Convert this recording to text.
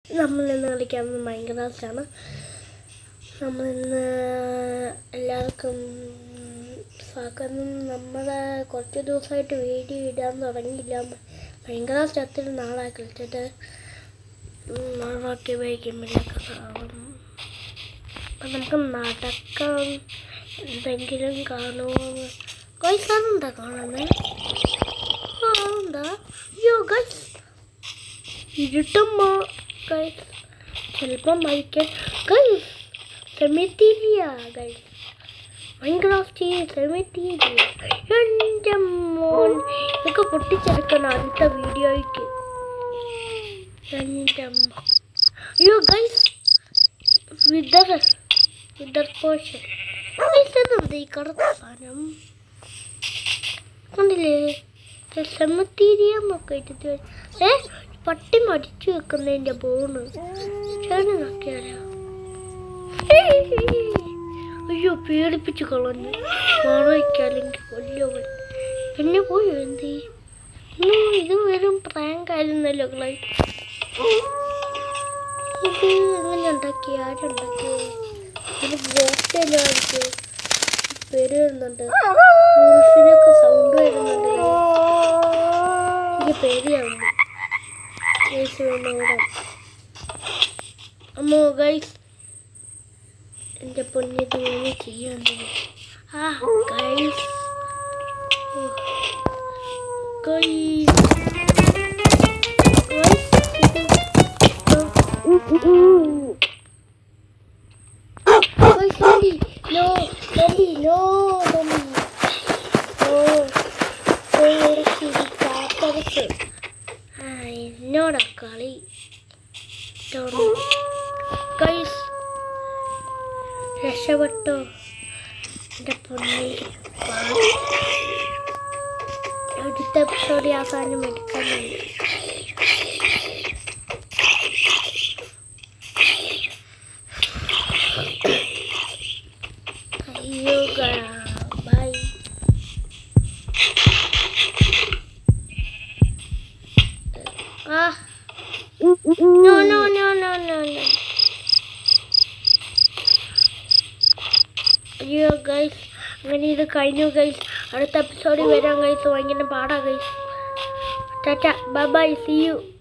നമ്മൾ ഇന്ന് കളിക്കുന്നത് മൈൻക്രാഫ്റ്റാണ് നമ്മളിന്ന് എല്ലാവർക്കും സ്വാഗതം നമ്മളെ കുറച്ച് ദിവസമായിട്ട് വീഡിയോ ഇടാൻ തുടങ്ങിയില്ല മൈൻക്രാഫ്റ്റ് ഒത്തിരി നാളായി കളിച്ചിട്ട് നാളൊക്കെ ഉപയോഗിക്കുമ്പോഴേക്ക് ആവും അപ്പം നമുക്ക് നടക്കാം എന്തെങ്കിലും കാണുമോ ഗൈസ് അതെന്താ കാണുന്നത് ആ എന്താ അയ്യോ ഗൈസ് ഇരുട്ടുമ്പോ ഗൈസ് ചിലപ്പം മരിക്കാൻ ഗൈസ് സെമിത്തീരിയ ഗൈസ് മൈൻക്രാഫ്റ്റ് സെമിത്തീരിയ എൻ്റെ മോൻ ഇതൊക്കെ പൊട്ടിച്ചെടുക്കണം അടുത്ത വീഡിയോയ്ക്ക് എൻ്റെ മോ- അയ്യോ guys wither wither potion guys ഇതെന്താ ഈ കറുത്ത സാധനം കണ്ടില്ലേ സെമത്തീരിയം ഒക്കെ ഇട്ടിട്ട് ഏ പട്ടി മടിച്ചു വെക്കുന്നതിന്റെ ബോണ് ചേട്ടൻ നോക്കിയാലോ അയ്യോ പേടിപ്പിച്ച് കളഞ്ഞു മാറിക്കല്ലെങ്കിൽ കൊല്ലുവൻ പിന്നെ പോയി എന്തി ഇത് വെറും പ്രാങ്ക് ആയിരുന്നല്ലോ കളി ഇത് എങ്ങനെ ഉണ്ടാക്കി ആരുണ്ടാക്കി ഇത് ബോട്ടല്ലോ ആയിരിക്കും പേര് വരുന്നുണ്ട് ഉൾഫിനൊക്കെ സൗണ്ട് വരുന്നുണ്ട് എനിക്ക് പേടിയാവുന്നു ഗൈസ് വേണം അമ്മോ ഗൈസ് എൻ്റെ പൊന്നിത് ഇങ്ങനെ ചെയ്യണ്ടത് ആ guys guys guys zombie no zombie no zombie no ഓ കാത്തരച്ച് ആ എന്നോടാ കളി ഗൈസ് രക്ഷപ്പെട്ടോ എൻ്റെ പൊന്നി അടുത്ത എപ്പിസോഡ് അവസാനം എടുക്കുന്നുണ്ട് അയ്യോ ബൈ ആ No, no, no, no, no, no. അയ്യോ ഗൈസ് അങ്ങനെ ഇത് കഴിഞ്ഞു ഗൈസ് അടുത്ത എപ്പിസോഡിൽ വരാം ഗൈസ് ഭയങ്കര പാടാ guys tata bye bye see U